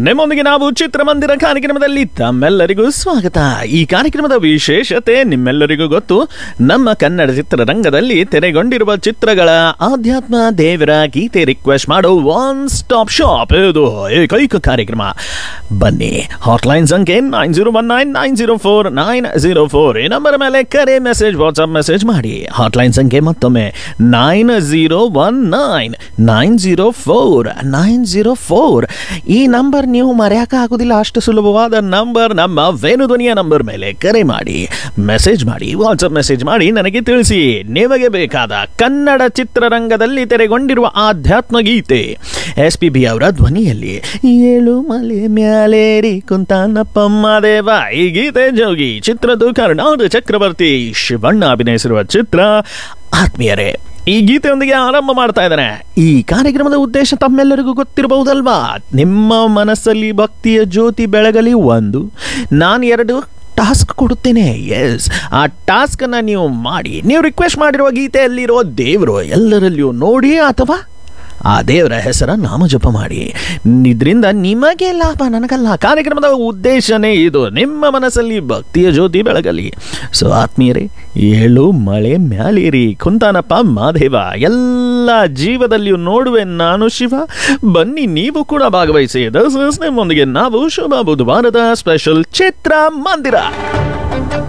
ನಿಮ್ಮೊಂದಿಗೆ ನಾವು ಚಿತ್ರಮಂದಿರ ಕಾರ್ಯಕ್ರಮದಲ್ಲಿ ತಮ್ಮೆಲ್ಲರಿಗೂ ಸ್ವಾಗತ ಈ ಕಾರ್ಯಕ್ರಮದ ವಿಶೇಷತೆ ನಿಮ್ಮೆಲ್ಲರಿಗೂ ಗೊತ್ತು ನಮ್ಮ ಕನ್ನಡ ಚಿತ್ರರಂಗದಲ್ಲಿ ತೆರೆಗೊಂಡಿರುವ ಚಿತ್ರಗಳ ಆಧ್ಯಾತ್ಮ ದೇವರ ಗೀತೆ ರಿಕ್ವೆಸ್ಟ್ ಮಾಡೋ ಒನ್ ಸ್ಟಾಪ್ ಶಾಪ್ ಇದು ಏಕೈಕ ಕಾರ್ಯಕ್ರಮ ಬನ್ನಿ ಹಾಟ್ಲೈನ್ ಸಂಖ್ಯೆ nine zero one nine nine zero four nine zero four ಈ ನಂಬರ್ ಮೇಲೆ ಕರೆ ಮೆಸೇಜ್ ವಾಟ್ಸ್ಆಪ್ ಮೆಸೇಜ್ ಮಾಡಿ ಹಾಟ್ಲೈನ್ ಸಂಖ್ಯೆ ಮತ್ತೊಮ್ಮೆ nine zero one nine nine zero four nine zero four ಈ ನಂಬರ್ ನೀವು ಮರೆಯಕ್ಕೆ ಆಗೋದಿಲ್ಲ ಅಷ್ಟು ಸುಲಭವಾದ ನಂಬರ್ ನಮ್ಮ ವೇಣುಧ್ವನಿಯ ನಂಬರ್ ಮೇಲೆ ಕರೆ ಮಾಡಿ ಮೆಸೇಜ್ ಮಾಡಿ ವಾಟ್ಸಪ್ ಮೆಸೇಜ್ ಮಾಡಿ ನನಗೆ ತಿಳಿಸಿ ನಿಮಗೆ ಬೇಕಾದ ಕನ್ನಡ ಚಿತ್ರರಂಗದಲ್ಲಿ ತೆರೆಗೊಂಡಿರುವ ಆಧ್ಯಾತ್ಮ ಗೀತೆ ಎಸ್ ಪಿ ಬಿ ಅವರ ಧ್ವನಿಯಲ್ಲಿ ಏಳು ಮಲೆ ಮ್ಯಾಲೇರಿ ಕುಂತಾನಪ್ಪ ದೇವ ಈ ಗೀತೆ ಜೋಗಿ ಚಿತ್ರದ ಕರ್ನಾಟಕ ಚಕ್ರವರ್ತಿ ಶಿವಣ್ಣ ಅಭಿನಯಿಸಿರುವ ಚಿತ್ರ ಆತ್ಮೀಯರೇ ಈ ಗೀತೆಯೊಂದಿಗೆ ಆರಂಭ ಮಾಡ್ತಾ ಇದ್ದಾನೆ ಈ ಕಾರ್ಯಕ್ರಮದ ಉದ್ದೇಶ ತಮ್ಮೆಲ್ಲರಿಗೂ ಗೊತ್ತಿರಬಹುದಲ್ವಾ ನಿಮ್ಮ ಮನಸ್ಸಲ್ಲಿ ಭಕ್ತಿಯ ಜ್ಯೋತಿ ಬೆಳಗಲಿ ಒಂದು ನಾನು ಎರಡು ಟಾಸ್ಕ್ ಕೊಡುತ್ತೇನೆ ಎಸ್ ಆ ಟಾಸ್ಕನ್ನು ನೀವು ಮಾಡಿ ನೀವು ರಿಕ್ವೆಸ್ಟ್ ಮಾಡಿರುವ ಗೀತೆಯಲ್ಲಿರುವ ದೇವರು ಎಲ್ಲರಲ್ಲಿಯೂ ನೋಡಿ ಅಥವಾ ಆ ದೇವರ ಹೆಸರ ನಾಮಜಪ ಮಾಡಿ ಇದರಿಂದ ನಿಮಗೆ ಲಾಭ ನನಗಲ್ಲ ಕಾರ್ಯಕ್ರಮದ ಉದ್ದೇಶನೇ ಇದು ನಿಮ್ಮ ಮನಸ್ಸಲ್ಲಿ ಭಕ್ತಿಯ ಜ್ಯೋತಿ ಬೆಳಗಲಿ ಸೊ ಆತ್ಮೀಯರೇ ಏಳು ಮಳೆ ಮ್ಯಾಲಿರಿ ಕುಂತಾನಪ್ಪ ಮಾದೇವ ಎಲ್ಲ ಜೀವದಲ್ಲಿಯೂ ನೋಡುವೆ ನಾನು ಶಿವ ಬನ್ನಿ ನೀವು ಕೂಡ ಭಾಗವಹಿಸಿ ದಸ್ ನಿಮ್ಮೊಂದಿಗೆ ನಾವು ಶುಭ ಬುಧವಾರದ ಸ್ಪೆಷಲ್ ಚಿತ್ರ ಮಂದಿರ